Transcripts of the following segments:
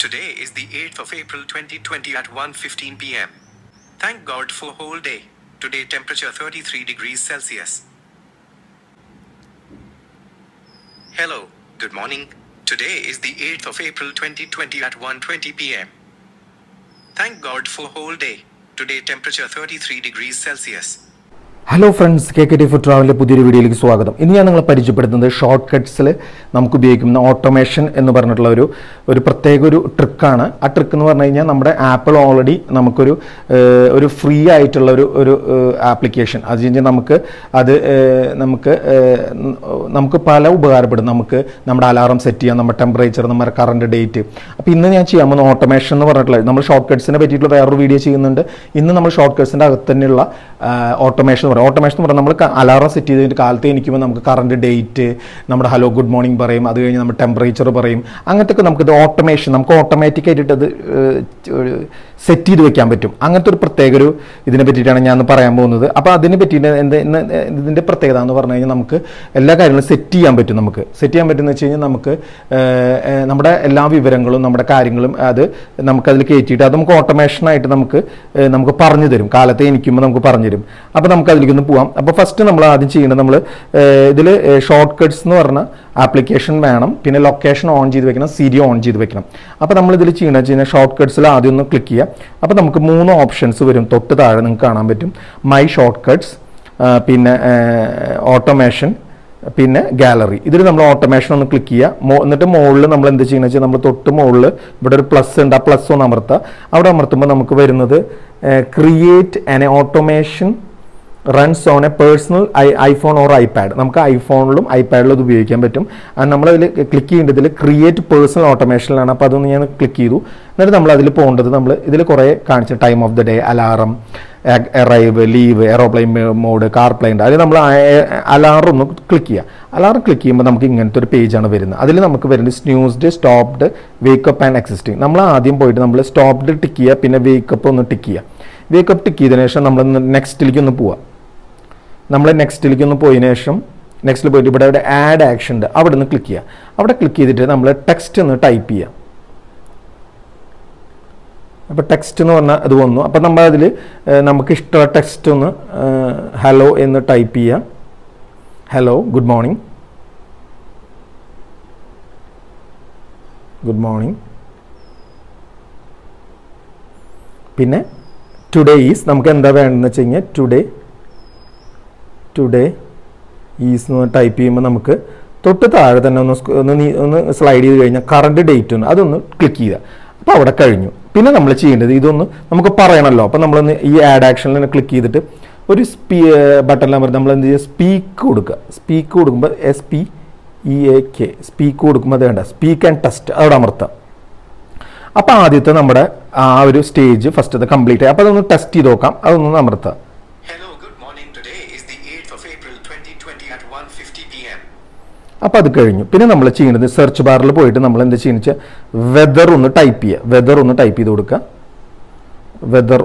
Today is the 8th of April 2020 at 1:15 p.m. Thank God for whole day. Today temperature 33 degrees Celsius. Hello, good morning. Today is the 8th of April 2020 at 1:20 p.m. Thank God for whole day. Today temperature 33 degrees Celsius. Hello friends K K T food ട്രാവലിൻ്റെ പുതിയൊരു വീഡിയോയിലേക്ക് സ്വാഗതം ഇന്ന് ഞാൻ നിങ്ങളെ പരിചയപ്പെടുത്തുന്നത് short കട്ട്സിൽ നമുക്ക് ഉപയോഗിക്കുന്ന ഓട്ടോമേഷൻ എന്ന് പറഞ്ഞിട്ടുള്ള ഒരു ഒരു പ്രത്യേക ഒരു ട്രിക്കാണ് ആ ട്രിക്ക് എന്ന് പറഞ്ഞു കഴിഞ്ഞാൽ നമ്മുടെ ആപ്പിൾ ഓൾറെഡി നമുക്കൊരു ഏഹ്, ഒരു ഫ്രീ ആയിട്ടുള്ള ഒരു ഒരു ആപ്ലിക്കേഷൻ അത് കഴിഞ്ഞാൽ നമുക്ക് അത് ഏഹ്, നമുക്ക് ഏഹ്, നമുക്ക് പല ഉപകാരപ്പെടും നമുക്ക് നമ്മുടെ അലാറം സെറ്റ് ചെയ്യാം നമ്മുടെ ടെമ്പറേച്ചർ നമ്മുടെ കറണ്ട് ഡേറ്റ് അപ്പോൾ ഇന്ന് ഞാൻ ചെയ്യാൻ പോകുന്ന ഓട്ടോമേഷൻ എന്ന് പറഞ്ഞിട്ടുള്ള നമ്മൾ ഷോർട്ട് കട്ട്സിനെ പറ്റിയിട്ടുള്ള വേറൊരു വീഡിയോ ചെയ്യുന്നുണ്ട് ഇന്ന് നമ്മൾ ഷോർട്ട് കട്ട്സിൻ്റെ അകത്ത് തന്നെയുള്ള ഓട്ടോമേഷൻ എന്ന് പറയും ഓട്ടോമേഷൻ എന്ന് പറഞ്ഞാൽ നമ്മൾ അലാറം സെറ്റ് ചെയ്തിട്ട് കാലത്ത് എനിക്കുമ്പോൾ നമുക്ക് കറണ്ട് ഡേറ്റ് നമ്മുടെ ഹലോ ഗുഡ് മോർണിംഗ് പറയും അത് കഴിഞ്ഞ് നമ്മുടെ ടെമ്പറേച്ചർ പറയും അങ്ങനത്തെ ഒക്കെ നമുക്കിത് ഓട്ടോമേഷൻ നമുക്ക് ഓട്ടോമാറ്റിക് ആയിട്ട് അത് സെറ്റ് ചെയ്ത് വെക്കാൻ പറ്റും അങ്ങനത്തെ ഒരു പ്രത്യേക ഒരു ഇതിനെ പറ്റിയിട്ടാണ് ഞാൻ ഇന്ന് പറയാൻ പോകുന്നത് അപ്പോൾ അതിനെ പറ്റിയിട്ട് എന്ത് ഇന്ന് ഇതിൻ്റെ പ്രത്യേകത എന്ന് പറഞ്ഞു കഴിഞ്ഞാൽ നമുക്ക് എല്ലാ കാര്യങ്ങളും സെറ്റ് ചെയ്യാൻ പറ്റും നമുക്ക് സെറ്റ് ചെയ്യാൻ പറ്റുമെന്ന് വെച്ച് കഴിഞ്ഞാൽ നമുക്ക് ഏഹ്, ഏഹ്, നമ്മുടെ എല്ലാ വിവരങ്ങളും നമ്മുടെ കാര്യങ്ങളും അത് നമുക്കതിൽ കയറ്റിയിട്ട് അത് നമുക്ക് ഓട്ടോമേഷനായിട്ട് നമുക്ക് ഏഹ്, നമുക്ക് പറഞ്ഞു തരും കാലത്തെ എനിക്കുമ്പോൾ നമുക്ക് പറഞ്ഞു തരും അപ്പോൾ നമുക്ക് അതിലേക്കൊന്ന് പോവാം അപ്പോൾ ഫസ്റ്റ് നമ്മൾ ആദ്യം ചെയ്യേണ്ടത് നമ്മൾ ഇതിൽ ഷോർട്ട് കട്ട്സ് എന്ന് പറഞ്ഞ ആപ്ലിക്കേഷൻ വേണം പിന്നെ ലൊക്കേഷൻ ഓൺ ചെയ്ത് വെക്കണം സിരി ഓൺ ചെയ്ത് വെക്കണം അപ്പോൾ നമ്മൾ ഇതിൽ ചെയ്യണമെന്ന് വെച്ച് കഴിഞ്ഞാൽ ഷോർട്ട് കട്ട്സിൽ ആദ്യം ഒന്ന് ക്ലിക്ക് ചെയ്യുക അപ്പോൾ നമുക്ക് മൂന്ന് ഓപ്ഷൻസ് വരും തൊട്ട് താഴെ നിങ്ങൾക്ക് കാണാൻ പറ്റും മൈ ഷോർട്ട് കട്ട്സ് പിന്നെ ഓട്ടോമേഷൻ പിന്നെ ഗാലറി ഇതിൽ നമ്മൾ ഓട്ടോമേഷൻ ഒന്ന് ക്ലിക്ക് ചെയ്യുക മോ എന്നിട്ട് മുകളിൽ നമ്മൾ എന്ത് ചെയ്യണമെന്ന് വെച്ചാൽ നമ്മൾ തൊട്ട് മുകളിൽ ഇവിടെ ഒരു പ്ലസ് ഉണ്ട് ആ പ്ലസ് ഒന്ന് അമർത്തുക അവിടെ അമർത്തുമ്പോൾ നമുക്ക് വരുന്നത് create an automation runs on a personal I iPhone or iPad നമുക്ക് ഐഫോണിലും ഐപാഡിലും ഇത് ഉപയോഗിക്കാൻ പറ്റും അത് നമ്മളതിൽ ക്ലിക്ക് ചെയ്യേണ്ടതിൽ ക്രിയേറ്റ് പേഴ്സണൽ ഓട്ടോമേഷനിലാണ് അപ്പോൾ അതൊന്ന് ഞാൻ ക്ലിക്ക് ചെയ്തു എന്നിട്ട് നമ്മൾ അതിൽ പോകേണ്ടത് നമ്മൾ ഇതിൽ കുറേ കാണിച്ച time of the day alarm arrive leave aeroplane mode car plane അതിൽ നമ്മൾ അലാറം ഒന്ന് ക്ലിക്ക് ചെയ്യുക അലാറം ക്ലിക്ക് ചെയ്യുമ്പോൾ നമുക്ക് ഇങ്ങനത്തെ ഒരു പേജാണ് വരുന്നത് അതിൽ നമുക്ക് വരുന്നത് snoozed stopped wake up and existing നമ്മൾ ആദ്യം പോയിട്ട് നമ്മൾ സ്റ്റോപ്ഡ് ടിക്ക് ചെയ്യുക പിന്നെ വേക്കപ്പ് ഒന്ന് ടിക്ക് ചെയ്യുക വേക്കപ്പ് ടിക്ക് ചെയ്തതിനു ശേഷം നമ്മൾ നെക്സ്റ്റിലേക്ക് ഒന്ന് പോവുക നമ്മൾ നെക്സ്റ്റിലേക്ക് ഒന്ന് പോയതിനു ശേഷം നെക്സ്റ്റിൽ പോയിട്ട് ഇവിടെ ഇവിടെ ആഡ് ആക്ഷൻ ഉണ്ട് അവിടെ നിന്ന് ക്ലിക്ക് ചെയ്യുക അവിടെ ക്ലിക്ക് ചെയ്തിട്ട് നമ്മൾ ടെക്സ്റ്റ് ഒന്ന് ടൈപ്പ് ചെയ്യുക അപ്പോൾ ടെക്സ്റ്റ് എന്ന് പറഞ്ഞാൽ അത് വന്നു അപ്പോൾ നമ്മൾ അതിൽ നമുക്ക് ഇഷ്ടമുള്ള ടെക്സ്റ്റ് ഒന്ന് ഹലോ എന്ന് ടൈപ്പ് ചെയ്യുക hello good morning good morning പിന്നെ ടുഡേ ഈസ് നമുക്ക് എന്താ വേണ്ടതെന്ന് വെച്ച് കഴിഞ്ഞാൽ ടുഡേ ടുഡേ ഈസ് എന്ന് ടൈപ്പ് ചെയ്യുമ്പോൾ നമുക്ക് തൊട്ട് താഴെ തന്നെ ഒന്ന് സ്ക്ര- ഒന്ന് നീ- ഒന്ന് സ്ലൈഡ് ചെയ്ത് കഴിഞ്ഞാൽ കറണ്ട് ഡേറ്റ് ഒന്ന് അതൊന്ന് ക്ലിക്ക് ചെയ്യുക അപ്പോൾ അവിടെ കഴിഞ്ഞു പിന്നെ നമ്മൾ ചെയ്യേണ്ടത് ഇതൊന്ന് നമുക്ക് പറയണമല്ലോ അപ്പോൾ നമ്മളൊന്ന് ഈ ആഡ് ആക്ഷനിൽ ക്ലിക്ക് ചെയ്തിട്ട് ഒരു സ്പീ ബട്ടൺ നമ്പർ നമ്മൾ എന്ത് ചെയ്യുക സ്പീക്ക് കൊടുക്കുക സ്പീക്ക് കൊടുക്കുമ്പോൾ S P E A K speak കൊടുക്കുമ്പോൾ അത് വേണ്ട സ്പീക്ക് ആൻഡ് ടെസ്റ്റ് അവിടെ അമർത്താം അപ്പോൾ ആദ്യത്തെ നമ്മുടെ ആ ഒരു സ്റ്റേജ് ഫസ്റ്റ് കംപ്ലീറ്റ് ആയി അപ്പോൾ അതൊന്ന് ടെസ്റ്റ് ചെയ്ത് നോക്കാം അതൊന്ന് അമർത്താം Hello, good morning. Today is the 8th of April 2020 at 1:50 p.m. അപ്പോൾ അത് കഴിഞ്ഞു പിന്നെ നമ്മൾ ചെയ്യുന്നത് സെർച്ച് ബാറിൽ പോയിട്ട് നമ്മൾ എന്ത് ചെയ്യുന്നത് വെച്ചാൽ വെദർ ഒന്ന് ടൈപ്പ് ചെയ്യുക വെദർ ഒന്ന് ടൈപ്പ് ചെയ്ത് കൊടുക്കുക വെദർ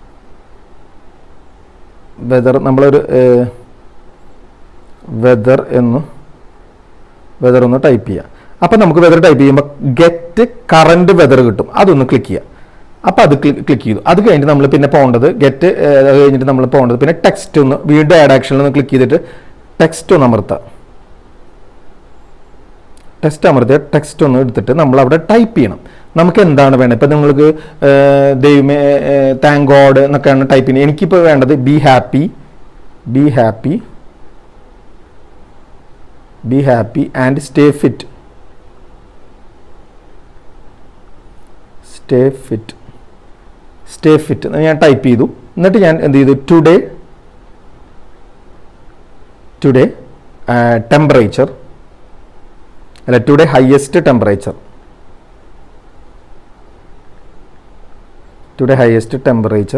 വെദർ നമ്മളൊരു വെദർ എന്ന് വെദർ ഒന്ന് ടൈപ്പ് ചെയ്യുക അപ്പോൾ നമുക്ക് വെദർ ടൈപ്പ് ചെയ്യുമ്പോൾ ഗെറ്റ് കറണ്ട് വെദർ കിട്ടും അതൊന്ന് ക്ലിക്ക് ചെയ്യുക അപ്പോൾ അത് ക്ലിക്ക് ചെയ്തു അത് കഴിഞ്ഞിട്ട് നമ്മൾ പിന്നെ പോകേണ്ടത് ഗെറ്റ് അത് കഴിഞ്ഞിട്ട് നമ്മൾ പോകേണ്ടത് പിന്നെ ടെക്സ്റ്റ് ഒന്ന് വീണ്ടും ആഡ് ആക്ഷനിൽ ഒന്ന് ക്ലിക്ക് ചെയ്തിട്ട് ടെക്സ്റ്റ് ഒന്ന് അമർത്തുക ടെക്സ്റ്റ് അമർത്തിയ ടെക്സ്റ്റ് ഒന്ന് എടുത്തിട്ട് നമ്മൾ അവിടെ ടൈപ്പ് ചെയ്യണം നമുക്ക് എന്താണ് വേണ്ടത് ഇപ്പം നിങ്ങൾക്ക് ദൈവമേ താങ്ക് ഗോഡ് എന്നൊക്കെയാണ് ടൈപ്പ് ചെയ്യുന്നത് എനിക്കിപ്പോൾ വേണ്ടത് be happy be happy be happy and stay fit stay fit stay fit ഞാൻ ടൈപ്പ് ചെയ്തു എന്നിട്ട് ഞാൻ എന്ത് ചെയ്തു ടുഡേ ടുഡേ ടെമ്പറേച്ചർ അല്ല today highest temperature today highest temperature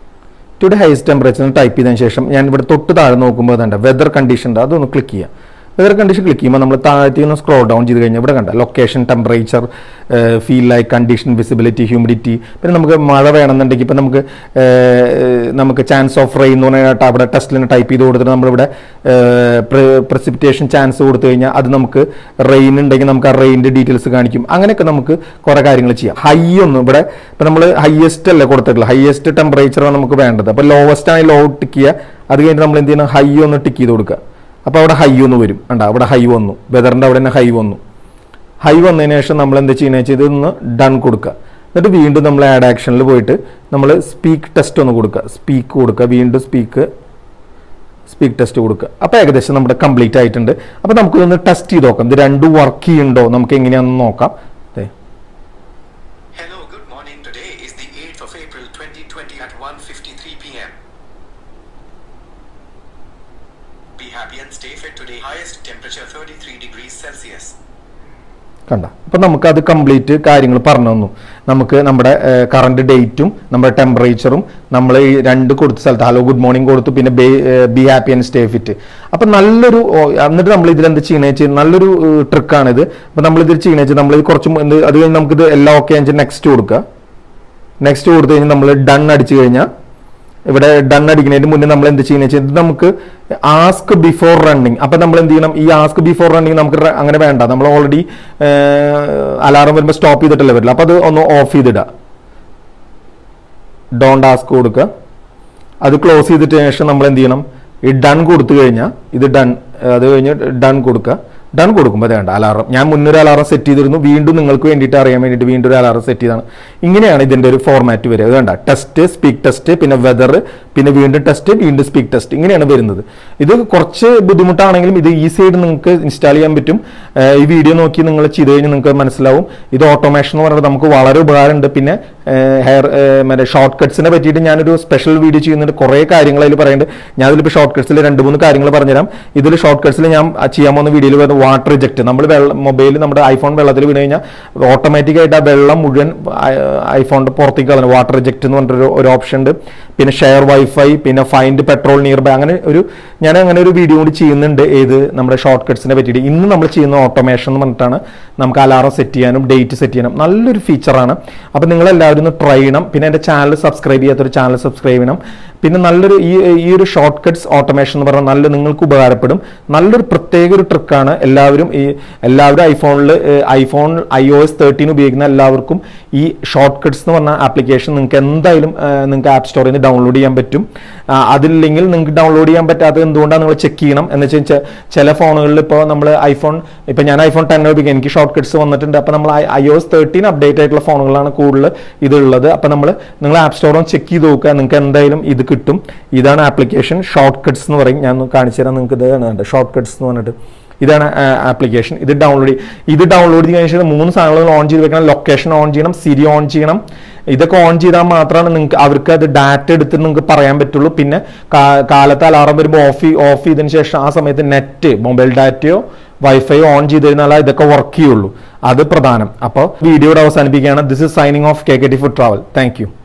today highest temperature type ചെയ്തതിന് ശേഷം ഞാൻ ഇവിടെ തൊട്ട് താഴെ നോക്കുമ്പോൾ അതുണ്ട് വെതർ കണ്ടീഷൻ ഉണ്ട് അതൊന്ന് ക്ലിക്ക് ചെയ്യുക വെതർ കണ്ടീഷൻ ക്ലിക്ക് ചെയ്യുമ്പോൾ നമ്മൾ താഴത്തേക്ക് നിന്ന് സ്ക്രോൾ ഡൗൺ ചെയ്ത് കഴിഞ്ഞാൽ ഇവിടെ കണ്ട location temperature feel like condition visibility humidity പിന്നെ നമുക്ക് മഴ വേണമെന്നുണ്ടെങ്കിൽ ഇപ്പം നമുക്ക് ഏഹ്, നമുക്ക് ചാൻസ് ഓഫ് റെയിൻ എന്ന് പറഞ്ഞിട്ട് അവിടെ ടെസ്റ്റിൽ ടൈപ്പ് ചെയ്ത് കൊടുത്തിട്ട് നമ്മളിവിടെ പ്രസിപ്പിറ്റേഷൻ ചാൻസ് കൊടുത്തു കഴിഞ്ഞാൽ അത് നമുക്ക് റെയിൻ ഉണ്ടെങ്കിൽ നമുക്ക് ആ റെയിൻ്റെ ഡീറ്റെയിൽസ് കാണിക്കും അങ്ങനെയൊക്കെ നമുക്ക് കുറേ കാര്യങ്ങൾ ചെയ്യാം ഹൈ ഒന്നും ഇവിടെ ഇപ്പം നമ്മൾ ഹയസ്റ്റ് അല്ലേ കൊടുത്തിട്ടുള്ളത് ഹയസ്റ്റ് ടെമ്പറേച്ചറാണ് നമുക്ക് വേണ്ടത് അപ്പോൾ ലോവസ്റ്റ് ആണെങ്കിൽ ലോ ടിക്ക് ചെയ്യുക അത് കഴിഞ്ഞിട്ട് നമ്മൾ എന്ത് ചെയ്യണം ഹൈ ഒന്ന് ടിക്ക് ചെയ്ത് കൊടുക്കുക അപ്പോൾ അവിടെ ഹൈ ഒന്ന് വരും കണ്ട അവിടെ ഹൈ വന്നു വെതറിൻ്റെ അവിടെ തന്നെ ഹൈ വന്നു ഹൈ വന്നതിന് ശേഷം നമ്മൾ എന്ത് ചെയ്യുന്നത് വെച്ചാൽ ഇതൊന്ന് ഡൺ കൊടുക്കുക എന്നിട്ട് വീണ്ടും നമ്മൾ ആഡ് ആക്ഷനിൽ പോയിട്ട് നമ്മൾ സ്പീക്ക് ടെസ്റ്റ് ഒന്ന് കൊടുക്കുക സ്പീക്ക് കൊടുക്കുക വീണ്ടും സ്പീക്ക് സ്പീക്ക് ടെസ്റ്റ് കൊടുക്കുക അപ്പോൾ ഏകദേശം നമ്മുടെ കംപ്ലീറ്റ് ആയിട്ടുണ്ട് അപ്പോൾ നമുക്കിതൊന്ന് ടെസ്റ്റ് ചെയ്ത് നോക്കാം ഇത് രണ്ടും വർക്ക് ചെയ്യുന്നുണ്ടോ നമുക്ക് എങ്ങനെയാണെന്ന് നോക്കാം ദേ. Hello, good morning. Today is the 8th of April 2020 at 1:53 p.m. Be happy and stay fit today. Highest temperature 33 degrees Celsius. കണ്ട അപ്പം നമുക്ക് അത് കംപ്ലീറ്റ് കാര്യങ്ങൾ പറഞ്ഞു തന്നു നമുക്ക് നമ്മുടെ കറണ്ട് ഡേറ്റും നമ്മുടെ ടെമ്പറേച്ചറും നമ്മൾ ഈ രണ്ട് കൊടുത്ത സ്ഥലത്ത് ഹലോ ഗുഡ് മോർണിംഗ് കൊടുത്തു പിന്നെ be happy and stay fit അപ്പം നല്ലൊരു ഓ, എന്നിട്ട് നമ്മൾ ഇതിൽ എന്ത് ചെയ്യണേ വെച്ചാൽ നല്ലൊരു ട്രിക്കാണിത് അപ്പം നമ്മൾ ഇതിൽ ചെയ്യണേ വെച്ചാൽ നമ്മൾ ഇത് കുറച്ച് മു- എന്ത് അത് കഴിഞ്ഞ് നമുക്കിത് എല്ലാം ഓക്കെ വെച്ചാൽ നെക്സ്റ്റ് കൊടുക്കുക നെക്സ്റ്റ് കൊടുത്തു കഴിഞ്ഞാൽ നമ്മൾ ഡൺ അടിച്ചു കഴിഞ്ഞാൽ ഇവിടെ ഡൺ അടിക്കുന്നതിന് മുന്നേ നമ്മൾ എന്ത് ചെയ്യുന്നത് വെച്ചാൽ ഇത് നമുക്ക് ആസ്ക് ബിഫോർ റണ്ണിങ് അപ്പൊ നമ്മൾ എന്ത് ചെയ്യണം ഈ ആസ്ക് ബിഫോർ റണ്ണിങ് നമുക്ക് ര- അങ്ങനെ വേണ്ട നമ്മൾ ഓൾറെഡി അലാറം വരുമ്പോൾ സ്റ്റോപ്പ് ചെയ്തിട്ടല്ലേ വരില്ല അപ്പൊ അത് ഒന്ന് ഓഫ് ചെയ്തിടുക ഡോണ്ട് ആസ്ക് കൊടുക്കുക അത് ക്ലോസ് ചെയ്തിട്ട് ശേഷം നമ്മൾ എന്ത് ചെയ്യണം ഈ ഡൺ കൊടുത്തു കഴിഞ്ഞാൽ ഇത് ഡൺ അത് കഴിഞ്ഞ് ഡൺ കൊടുക്കുക ഡൺ കൊടുക്കുമ്പോൾ വേണ്ട അലാറം ഞാൻ മുന്നൊരു അലാറം സെറ്റ് ചെയ്തിരുന്നു വീണ്ടും നിങ്ങൾക്ക് വേണ്ടിയിട്ട് അറിയാൻ വേണ്ടിയിട്ട് വീണ്ടും ഒരു അലാറം സെറ്റ് ചെയ്താണ് ഇങ്ങനെയാണ് ഇതിന്റെ ഒരു ഫോർമാറ്റ് വരിക അത് വേണ്ട ടെസ്റ്റ് സ്പീക്ക് ടെസ്റ്റ് പിന്നെ വെതർ പിന്നെ വീണ്ടും ടെസ്റ്റ് വീണ്ടും സ്പീക്ക് ടെസ്റ്റ് ഇങ്ങനെയാണ് വരുന്നത് ഇത് കുറച്ച് ബുദ്ധിമുട്ടാണെങ്കിലും ഇത് ഈസി ആയിട്ട് നിങ്ങൾക്ക് ഇൻസ്റ്റാൾ ചെയ്യാൻ പറ്റും ഏഹ് ഈ വീഡിയോ നോക്കി നിങ്ങൾ ചെയ്ത് കഴിഞ്ഞാൽ നിങ്ങൾക്ക് മനസ്സിലാവും ഇത് ഓട്ടോമേഷൻ എന്ന് പറയുന്നത് നമുക്ക് വളരെ ഉപകാരമുണ്ട് പിന്നെ ഹെയർ മറ്റേ ഷോർട്ട് കട്ട്സിനെ പറ്റിയിട്ട് ഞാനൊരു സ്പെഷ്യൽ വീഡിയോ ചെയ്യുന്നുണ്ട് കുറേ കാര്യങ്ങൾ അതിൽ പറയുന്നുണ്ട് ഞാൻ അതിലിപ്പോൾ ഷോർട്ട് കട്ട്സിൽ രണ്ട് മൂന്ന് കാര്യങ്ങൾ പറഞ്ഞുതരാം ഇതിൽ ഷോർട്ട് കട്ട്സിൽ ഞാൻ ചെയ്യാൻ പോകുന്ന വീഡിയോയിൽ വരുന്ന വാട്ടർ റിജക്ട് നമ്മൾ വെള്ളം മൊബൈൽ നമ്മുടെ ഐഫോൺ വെള്ളത്തിൽ വീണ് കഴിഞ്ഞാൽ ഓട്ടോമാറ്റിക് ആയിട്ട് ആ വെള്ളം മുഴുവൻ ഐഫോണിന്റെ പുറത്തേക്ക് കളഞ്ഞു വാട്ടർ റിജക്ട് എന്ന് പറഞ്ഞിട്ടൊരു ഒരു ഓപ്ഷൻ ഉണ്ട് പിന്നെ ഷെയർ വൈഫൈ പിന്നെ ഫൈൻഡ് പെട്രോൾ നിയർ ബൈ അങ്ങനെ ഒരു ഞാൻ അങ്ങനെ ഒരു വീഡിയോ കൂടി ചെയ്യുന്നുണ്ട് ഏത് നമ്മുടെ ഷോർട്ട് കട്ട്സിനെ പറ്റിയിട്ട് ഇന്ന് നമ്മൾ ചെയ്യുന്ന ഓട്ടോമേഷൻ എന്ന് പറഞ്ഞിട്ടാണ് നമുക്ക് അലാറം സെറ്റ് ചെയ്യാനും ഡേറ്റ് സെറ്റ് ചെയ്യാനും നല്ലൊരു ഫീച്ചറാണ് അപ്പം നിങ്ങൾ എല്ലാവരും ഒന്ന് ട്രൈ ചെയ്യണം പിന്നെ എൻ്റെ ചാനൽ സബ്സ്ക്രൈബ് ചെയ്യാത്തൊരു ചാനൽ സബ്സ്ക്രൈബ് ചെയ്യണം പിന്നെ നല്ലൊരു ഈ ഈ ഒരു ഷോർട്ട് കട്ട്സ് ഓട്ടോമേഷൻ എന്ന് പറഞ്ഞാൽ നല്ല നിങ്ങൾക്ക് ഉപകാരപ്പെടും നല്ലൊരു പ്രത്യേക ഒരു ട്രിക്കാണ് എല്ലാവരും ഈ എല്ലാവരും ഐഫോണിൽ iPhone I O S thirteen ഉപയോഗിക്കുന്ന എല്ലാവർക്കും ഈ ഷോർട്ട് കട്ട്സ് എന്ന് പറഞ്ഞ ആപ്ലിക്കേഷൻ നിങ്ങൾക്ക് എന്തായാലും നിങ്ങൾക്ക് ആപ്പ് സ്റ്റോറിൽ നിന്ന് ഡൗൺലോഡ് ചെയ്യാൻ പറ്റും ആ, അതില്ലെങ്കിൽ നിങ്ങൾക്ക് ഡൗൺലോഡ് ചെയ്യാൻ പറ്റാത്തത് എന്തുകൊണ്ടാണ് നിങ്ങൾ ചെക്ക് ചെയ്യണം എന്ന് വെച്ചാൽ ചില ഫോണുകളിൽ ഇപ്പോൾ നമ്മൾ ഐഫോൺ ഇപ്പോൾ ഞാൻ ഐഫോൺ ടെൻ ഉപയോഗിക്കും എനിക്ക് ഷോർട്ട് കട്ട്സ് വന്നിട്ടുണ്ട് അപ്പോൾ നമ്മൾ I O S thirteen update ആയിട്ടുള്ള ഫോണുകളാണ് കൂടുതൽ ഇതുള്ളത് അപ്പോൾ നമ്മൾ നിങ്ങൾ ആപ്പ് സ്റ്റോറും ചെക്ക് ചെയ്ത് നോക്കുക നിങ്ങൾക്ക് എന്തായാലും ഇത് കിട്ടും ഇതാണ് ആപ്ലിക്കേഷൻ ഷോർട്ട് കട്ട്സ് എന്ന് പറയും ഞാൻ ഒന്ന് കാണിച്ചു തരാം നിങ്ങൾക്ക് ഇതാണ് ഷോർട്ട് കട്ട്സ് എന്ന് പറഞ്ഞിട്ട് ഇതാണ് ആപ്ലിക്കേഷൻ ഇത് ഡൗൺലോഡ് ഇത് ഡൗൺലോഡ് ചെയ്ത് കഴിഞ്ഞാൽ മൂന്ന് സാധനങ്ങൾ ഓൺ ചെയ്ത് വെക്കണം ലൊക്കേഷൻ ഓൺ ചെയ്യണം സിരി ഓൺ ചെയ്യണം ഇതൊക്കെ ഓൺ ചെയ്താൽ മാത്രമാണ് നിങ്ങൾക്ക് അവർക്ക് അത് ഡാറ്റ എടുത്ത് നിങ്ങൾക്ക് പറയാൻ പറ്റുള്ളൂ പിന്നെ കാ- കാലത്ത് അലാറം വരുമ്പോൾ ഓഫ് ഓഫ് ചെയ്തതിന് ശേഷം ആ സമയത്ത് നെറ്റ് മൊബൈൽ ഡാറ്റയോ വൈഫൈയോ ഓൺ ചെയ്ത് കഴിഞ്ഞാൽ ഇതൊക്കെ വർക്ക് ചെയ്യുള്ളൂ അത് പ്രധാനം അപ്പോൾ വീഡിയോയുടെ അവസാനിപ്പിക്കുകയാണ് this is signing off K K T food travel thank U